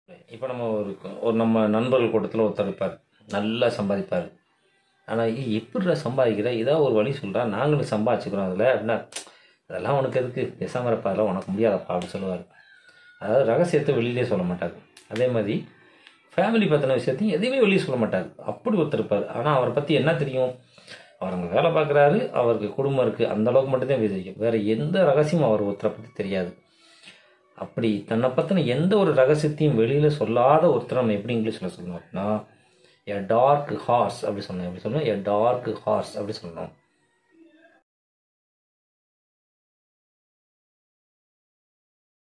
இப்போ நம்ம ஒரு ஒரு நம்ம நண்பர்கள் கூட்டத்தில் ஒருத்தர் இருப்பார் நல்லா சம்பாதிப்பார் ஆனால் எப்படிடா சம்பாதிக்கிற ஏதாவது ஒரு வழி சொல்கிறா நாங்களும் சம்பாதிச்சுக்கிறோம் அதில் அப்படின்னா அதெல்லாம் உனக்கு எதுக்கு பேசாமல் இருப்பா அதெல்லாம் உனக்கு முடியாதப்பா அப்படின்னு சொல்லுவார் அதாவது ரகசியத்தை வெளியிலே சொல்ல மாட்டார் அதே மாதிரி ஃபேமிலி பற்றின விஷயத்தையும் எதையுமே வெளியே சொல்ல மாட்டார் அப்படி ஒருத்தர் இருப்பார் ஆனால் அவரை பற்றி என்ன தெரியும் அவர் அங்கே வேலை பார்க்குறாரு அவருக்கு குடும்பம் இருக்குது அந்த அளவுக்கு மட்டும்தான் தெரியும் வேறு எந்த ரகசியமும் அவர் ஒருத்தரை பற்றி தெரியாது அப்படி தன்னை பற்றின எந்த ஒரு ரகசியத்தையும் வெளியில் சொல்லாத ஒருத்தர் நம்ம எப்படி இங்கிலீஷில் சொல்லணும் அப்படின்னா எ டார்க் ஹார்ஸ் அப்படி சொன்னோம் எப்படி சொல்லணும் எ டார்க் ஹார்ஸ் அப்படி சொல்லணும்